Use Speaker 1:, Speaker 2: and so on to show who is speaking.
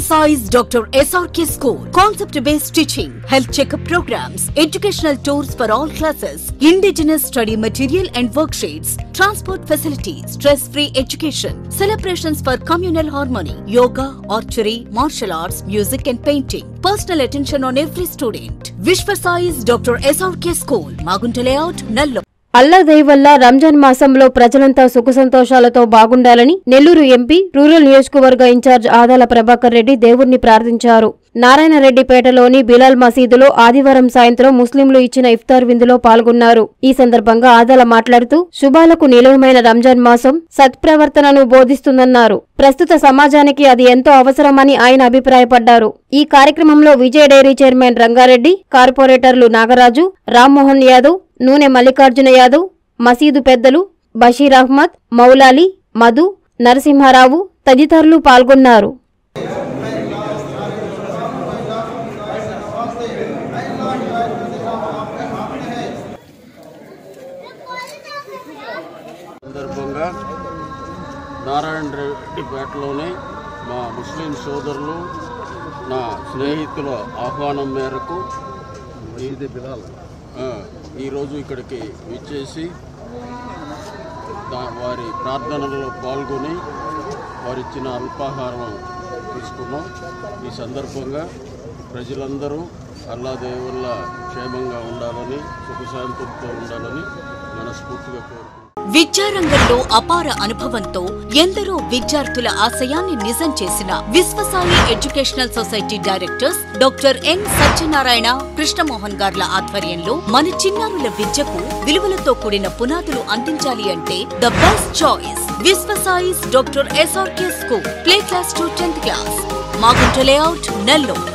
Speaker 1: Vishwasize Dr. SRK School. Concept based teaching, health checkup programs, educational tours for all classes, indigenous study material and worksheets, transport facilities, stress free education, celebrations for communal harmony, yoga, archery, martial arts, music and painting. Personal attention on every student. Vishwasize Dr. SRK School, Magunta Layout, Nallo.
Speaker 2: అల్లా దయ వల్ల రంజాన్ మాసంలో ప్రజలంతా సుఖ సంతోషాలతో బాగుండాలని Nellore MP rural నియోజకవర్గ incharge Adala Prabhakar Reddy దేవుణ్ణి ప్రార్థించారు నారాయణరెడ్డిపేటలోని బిలాల్ మసీదులో ఆదివారం సాయంత్రం ముస్లింలు ఇచ్చిన ఇఫ్తార్ విందులో పాల్గొన్నారు ఈ సందర్భంగా ఆదాల మాట్లాడుతూ శుభాలకు నిలవమైన రంజాన్ మాసం సత్ప్రవర్తనను బోధిస్తుందన్నారు ప్రస్తుత సమాజానికి అది ఎంతో అవసరమని ఆయన అభిప్రాయపడ్డారు ఈ కార్యక్రమంలో విజయ డైరీ చైర్మన్ రంగారెడ్డి కార్పొరేటర్లు నాగరాజు రామ్మోహన్ యాదవ్ నూనె మల్లికార్జున యాదవ్ మసీదు పెద్దలు బషీర్ అహ్మద్ మౌలాలి మధు నరసింహారావు తదితరులు పాల్గొన్నారు
Speaker 3: సందర్భంగా నారాయణ రెడ్డిపేటలోని మా ముస్లిం సోదరులు నా స్నేహితుల ఆహ్వానం మేరకు ఇది బిలాల్ ఈరోజు ఇక్కడికి విచ్చేసి దా- వారి ప్రార్థనలో పాల్గొని వారిచ్చిన అల్పాహారం తీసుకున్నాం ఈ సందర్భంగా ప్రజలందరూ అల్లా దేవుళ్ళ క్షేమంగా ఉండాలని సుఖశాంతులతో ఉండాలని మనస్ఫూర్తిగా కోరుకుంటున్నాం
Speaker 1: విద్యారంగంలో అపార అనుభవంతో ఎందరో విద్యార్థుల ఆశయాన్ని నిజం చేసిన Viswasai educational society directors doctor N Satyanarayana Krishnamohan గార్ల ఆధ్వర్యంలో మన చిన్నారుల విద్యకు విలువలతో కూడిన పునాదులు అందించాలి అంటే the best choice Viswasai's doctor SRK school play class to tenth class Magunta layout Nellore